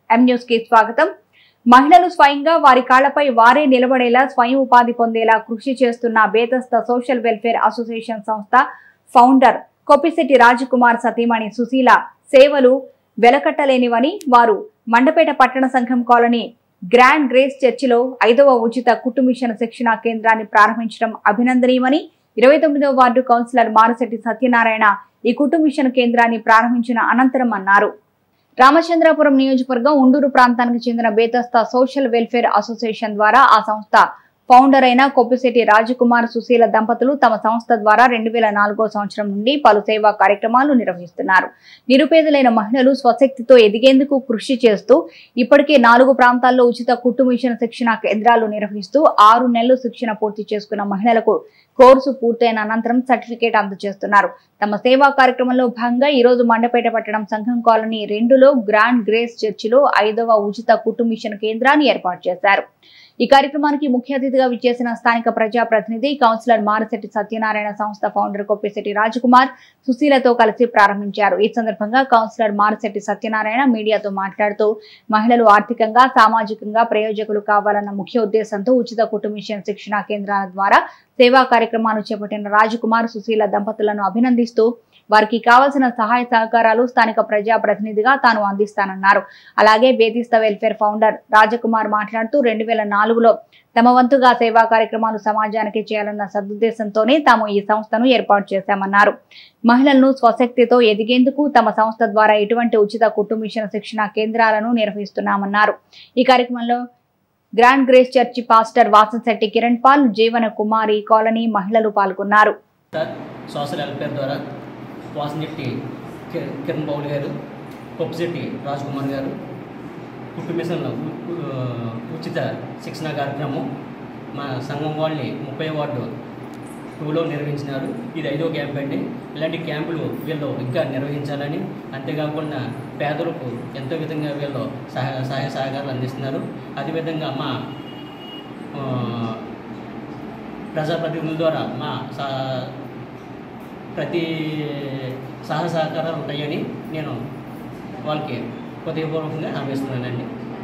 M news కి స్వాగతం మహిళలు స్వయంగా వారి కాళ్లపై వారే నిలబడేలా స్వయం ఉపాధి పొందేలా కృషి చేస్తున్న బేతస్త సోషల్ వెల్ఫేర్ అసోసియేషన్ సంస్థ ఫౌండర్ కొప్పిశెట్టి రాజకుమార్ సతీమణి సుశీల సేవలు వెలకట్టలేనివని వారు మండపేట పట్టణ సంఘం కాలనీ గ్రాండ్ గ్రేస్ చర్చిలో ఐదవ ఉచిత కుట్టు మిషన్ శిక్షణా కేంద్రాన్ని ప్రారంభించడం అభినందనీయమని ఇరవై తొమ్మిదవ వార్డు కౌన్సిలర్ మారశెట్టి సత్యనారాయణ ఈ కుట్టు మిషన్ కేంద్రాన్ని ప్రారంభించిన అనంతరం అన్నారు రామచంద్రాపురం నియోజకవర్గం ఉండూరు ప్రాంతానికి చెందిన బేతస్త సోషల్ వెల్ఫేర్ అసోసియేషన్ ద్వారా ఆ సంస్థ ఫౌండర్ అయిన కొప్పిశెట్టి రాజకుమార్ సుశీల దంపతులు తమ సంస్థ ద్వారా రెండు వేల నాలుగో సంవత్సరం నుండి పలు సేవా కార్యక్రమాలు నిర్వహిస్తున్నారు నిరుపేదలైన మహిళలు స్వశక్తితో ఎదిగేందుకు కృషి చేస్తూ ఇప్పటికే నాలుగు ప్రాంతాల్లో ఉచిత కుట్టు మిషన్ శిక్షణ కేంద్రాలు నిర్వహిస్తూ ఆరు నెలలు శిక్షణ పూర్తి చేసుకున్న మహిళలకు కోర్సు పూర్తయిన అనంతరం సర్టిఫికేట్ అందజేస్తున్నారు తమ సేవా కార్యక్రమంలో భాగంగా ఈ రోజు మండపేట పట్టణం సంఘం కాలనీ రెండులో గ్రాండ్ గ్రేస్ చర్చిలో ఐదవ ఉచిత కుట్టు మిషన్ కేంద్రాన్ని ఏర్పాటు చేశారు ఈ కార్యక్రమానికి ముఖ్య అతిథిగా విచ్చేసిన స్థానిక ప్రజాప్రతినిధి కౌన్సిలర్ మారశెట్టి సత్యనారాయణ సంస్థ ఫౌండర్ కొప్పిశెట్టి రాజకుమార్ సుశీలతో కలిసి ప్రారంభించారు ఈ సందర్భంగా కౌన్సిలర్ మారశెట్టి సత్యనారాయణ మీడియాతో మాట్లాడుతూ మహిళలు ఆర్థికంగా సామాజికంగా ప్రయోజకులు కావాలన్న ముఖ్య ఉద్దేశంతో ఉచిత కుటుంబ మిషన్ శిక్షణా కేంద్రాల ద్వారా సేవా కార్యక్రమాలు చేపట్టిన రాజకుమార్ సుశీల దంపతులను అభినందిస్తూ వారికి కావాల్సిన సహాయ సహకారాలు స్థానిక ప్రజాప్రతినిధిగా తాను అందిస్తానన్నారు అలాగే బేదిస్త వెల్ఫేర్ ఫౌండర్ రాజకుమార్ మాట్లాడుతూ రెండు వేల నాలుగులో తమ వంతుగా సేవా కార్యక్రమాలు సమాజానికి చేయాలన్న సదుద్దేశంతోనే తాము ఈ సంస్థను ఏర్పాటు చేశామన్నారు మహిళలను స్వశక్తితో ఎదిగేందుకు తమ సంస్థ ద్వారా ఎటువంటి ఉచిత కుటుంబ మిషన్ శిక్షణ కేంద్రాలను నిర్వహిస్తున్నామన్నారు ఈ కార్యక్రమంలో grand grace church pastor Vasamsetti Kiran Paul Jeevana Kumari colony మహిళలు పాల్గొన్నారు సార్ సోషల్ వెల్ఫేర్ ద్వారా వాసనెట్టి కి- కిరణ్ బౌల్ గారు కొప్పిశెట్టి రాజ్ కుమార్ గారు కుట్టు మిషన్ ఉ- ఉ- ఉచిత శిక్షణ కార్యక్రమం మా సంఘం వాళ్ళని ముప్పై వార్డు టూలో నిర్వహించినారు ఇది ఐదో క్యాంప్ అండి ఇలాంటి క్యాంపులు వీళ్ళు ఇంకా నిర్వహించాలని అంతేకాకుండా పేదలకు ఎంతో విధంగా వీళ్ళు సహాయ సహాయ సహకారాలు అందిస్తున్నారు అదేవిధంగా మా ఆ, ప్రజాప్రతినిధుల ద్వారా మా సా ప్రతి సహాయ సహకారాలు ఉంటాయని నేను వాళ్ళకి హృదయపూర్వకంగా హామీస్తున్నానండి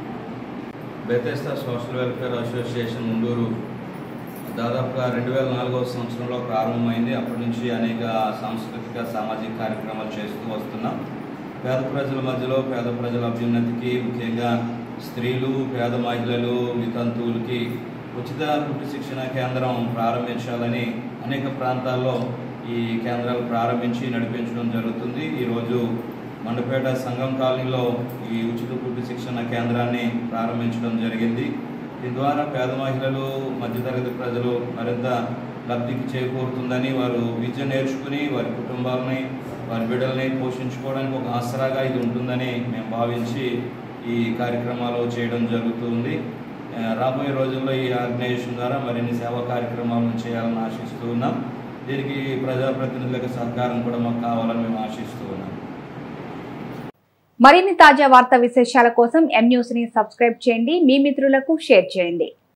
Bethesda social welfare association Unduru దాదాపుగా రెండు వేల నాలుగవ సంవత్సరంలో ప్రారంభమైంది అప్పటి నుంచి అనేక సాంస్కృతిక సామాజిక కార్యక్రమాలు చేస్తూ వస్తున్నాం పేద ప్రజల మధ్యలో పేద ప్రజల అభ్యున్నతికి ముఖ్యంగా స్త్రీలు పేద మహిళలు వితంతువులకి ఉచిత కుట్టు శిక్షణ కేంద్రం ప్రారంభించాలని అనేక ప్రాంతాల్లో ఈ కేంద్రాలు ప్రారంభించి నడిపించడం జరుగుతుంది ఈరోజు మండపేట సంఘం కాలనీలో ఈ ఉచిత కుట్టు శిక్షణ కేంద్రాన్ని ప్రారంభించడం జరిగింది దీని ద్వారా పేద మహిళలు మధ్యతరగతి ప్రజలు మరింత లబ్ధికి చేకూరుతుందని వారు విద్య నేర్చుకుని వారి కుటుంబాలని వారి బిడ్డల్ని పోషించుకోవడానికి ఒక ఆసరాగా ఇది ఉంటుందని మేము భావించి ఈ కార్యక్రమాలు చేయడం జరుగుతుంది ఆ, రాబోయే రోజుల్లో ఈ ఆర్గనైజేషన్ ద్వారా మరిన్ని సేవా కార్యక్రమాలను చేయాలని ఆశిస్తూ ఉన్నాం దీనికి ప్రజాప్రతినిధులకు సహకారం కూడా మాకు కావాలని మేము ఆశిస్తూ ఉన్నాం మరిన్ని తాజా వార్తా విశేషాల కోసం ఎం న్యూస్ ని సబ్స్క్రైబ్ చేయండి మీ మిత్రులకు షేర్ చేయండి